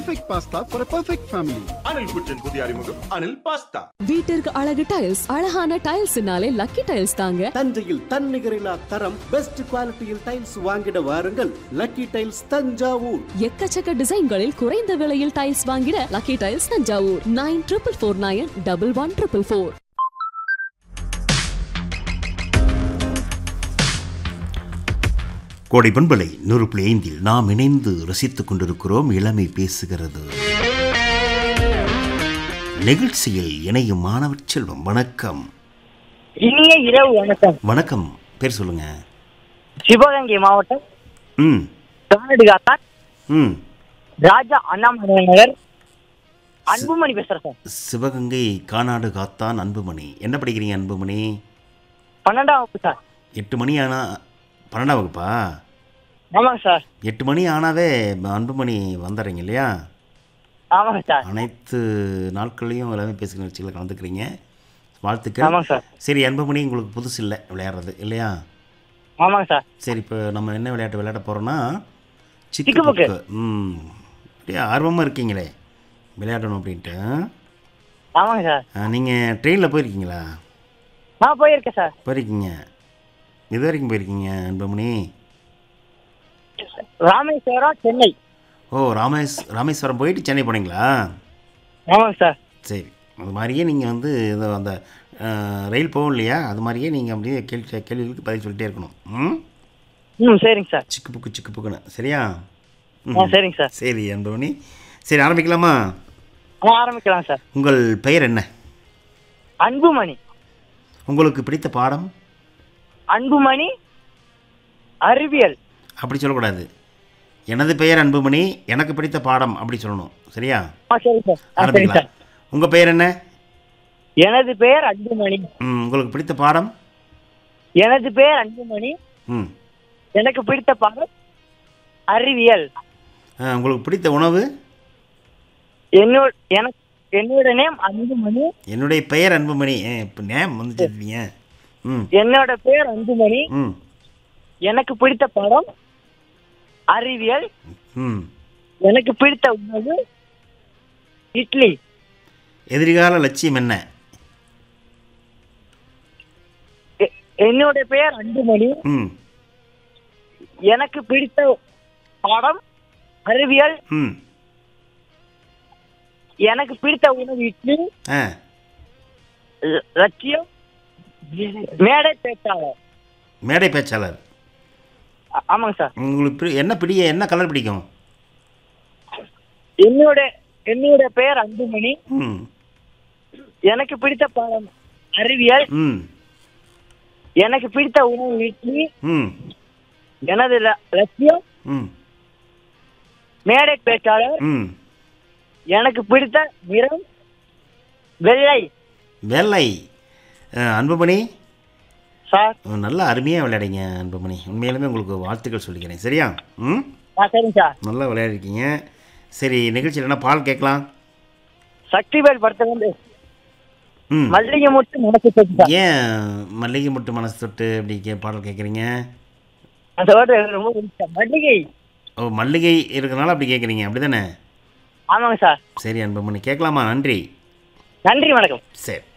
Perfect pasta for a perfect family. Anil குச்சின் புதிய அறிமுகம் Anil pasta வீட்டிற்கு அழகு டைல்ஸ் அழகான டைல்ஸ்னாலே லக்கி டைல்ஸ் தாங்க தஞ்சையில் தன்னிகரில்லா தரம் பெஸ்ட் குவாலிட்டியில் டைல்ஸ் வாங்கிட வாருங்கள் லக்கி டைல்ஸ் தஞ்சாவூர் எக்கச்சக்க டிசைன்களில் குறைந்த விலையில் டைல்ஸ் வாங்கிட lucky tiles Thanjavur nine triple four nine double one triple four Kodai பண்பலை நூறு புள்ளி ஐந்தில் நாம் இணைந்து ரசித்துக் கொண்டிருக்கிறோம் இளமை பேசுகிறது நிகழ்ச்சியில் இணையும் மாணவர் செல்வம் வணக்கம் இனிய இரவு வணக்கம் வணக்கம் பேர் சொல்லுங்க சிவகங்கை மாவட்டம் ம் கானடுகாத்தான் ம் ராஜா அண்ணாமலை நகர் அன்புமணி பேசுறேன் சார் சிவகங்கை கானாடு காத்தான் அன்புமணி என்ன படிக்கிறீங்க அன்புமணி பன்னெண்டாம் வகுப்பு சார் எட்டு மணி ஆனால் பன்னெண்டாம் வகுப்பா ஆமாங்க சார் எட்டு மணி ஆனாவே அன்புமணி வந்துடுறீங்க இல்லையா ஆமாங்க சார் அனைத்து நாட்கள்லையும் எல்லாமே பேசுகிற நிகழ்ச்சியில் கலந்துக்கிறீங்க வாழ்த்துக்கள் ஆமாங்க சார் சரி அன்புமணி உங்களுக்கு புதுசு இல்லை விளையாடுறது இல்லையா ஆமாங்க சார் சரி இப்போ நம்ம என்ன விளையாட்டு விளையாட போகிறோன்னா சிக்கு சிக்கு புக்கு. புக்கு ம் அப்படியே ஆர்வமாக இருக்கீங்களே விளையாடணும் அப்படின்ட்டு ஆமாங்க சார் நீங்கள் ட்ரெயினில் போயிருக்கீங்களா நான் போயிருக்கேன் சார் போயிருக்கீங்க இது வரைக்கும் போயிருக்கீங்க அன்புமணி ராமேஸ்வரம் சென்னை ஓ ராமேஸ் ராமேஸ்வரம் போயிட்டு சென்னை போனீங்களா ஆமாங்க சார் சரி அது மாதிரியே நீங்கள் வந்து இந்த அந்த அஹ், ரயில் போகும் இல்லையா அது மாதிரியே நீங்கள் அப்படியே கேள்வி கேள்விகளுக்கு பதில் சொல்லிட்டே இருக்கணும் ம் ம் சரிங்க சார் சிக்கு புக்கு சிக்கு புக்குன்னு சரியா ம். ஆ சரிங்க சார் சரி அன்புமணி சரி ஆரம்பிக்கலாமா ஆ ஆரம்பிக்கலாம் சார் உங்கள் பெயர் என்ன அன்புமணி உங்களுக்கு பிடித்த பாடம் அன்புமணி அறிவியல் அப்படி சொல்லக்கூடாது எனது பெயர் அன்புமணி எனக்கு பிடித்த பாடம் அப்படி சொல்லணும் சரியா ஆ சரிங்க சார் ஆ சரிங்க ஆரம்பிக்கலாம் சார் உங்கள் பெயர் என்ன எனது பெயர் அன்புமணி ம் உங்களுக்கு பிடித்த பாடம் எனது பெயர் அன்புமணி ம் எனக்கு பிடித்த பாடம் அறிவியல் ஆ, உங்களுக்கு பிடித்த உணவு என்னோட எனக்கு என்னோட நேம் அன்புமணி என்னுடைய பெயர் அன்புமணி ஏ இப்போ நேம் வந்து சொல்லுவீங்க ம் என்னோட பேர் அன்புமணி ம் எனக்கு பிடித்த படம் அறிவியல் ம் எனக்கு பிடித்த உணவு இட்லி எதிர்கால லட்சியம் என்ன எ- என்னோட பெயர் அன்புமணி ம் எனக்கு பிடித்த படம் அறிவியல் ம் எனக்கு பிடித்த உணவு இட்லி ஆ ல- லட்சியம் மேடை பேச்சாளர் மேடை பேச்சாளர் ஆ- ஆமாங்க சார் உங்களுக்கு பிடி- என்ன பிடிக்க என்ன கலர் பிடிக்கும் என்னோட என்னோட பெயர் அன்புமணி ம் எனக்கு பிடித்த படம் அறிவியல் ம் எனக்கு பிடித்த உணவு இட்லி ம் எனது ல- லட்சியம் ம் மேடை பேச்சாளர் ம் எனக்கு பிடித்த நிறம் வெள்ளை வெள்ளை அஹ், அன்புமணி சார் நல்லா அருமையாக விளையாடிங்க அன்புமணி உண்மையிலுமே உங்களுக்கு வாழ்த்துக்கள் சொல்லிக்கிறேன் சரியா ம் ஆ சரிங்க சார் நல்லா விளையாடிருக்கீங்க சரி நிகழ்ச்சியில் என்ன பால் கேட்கலாம் சக்திவேல் படத்துல வந்து ம் மல்லிகை மட்டும் மனசு தொட்டு சார் ஏன் மல்லிகை முட்டு மனசு தொட்டு அப்படி கே பாடல் கேட்குறீங்க அந்த வேர்டு எனக்கு ரொம்ப பிடிச்ச மல்லிகை ஓ மல்லிகை இருக்கிறனால அப்படி கேட்குறீங்க அப்படி தானே ஆமாங்க சார் சரி அன்புமணி கேட்கலாமா நன்றி நன்றி வணக்கம் சரி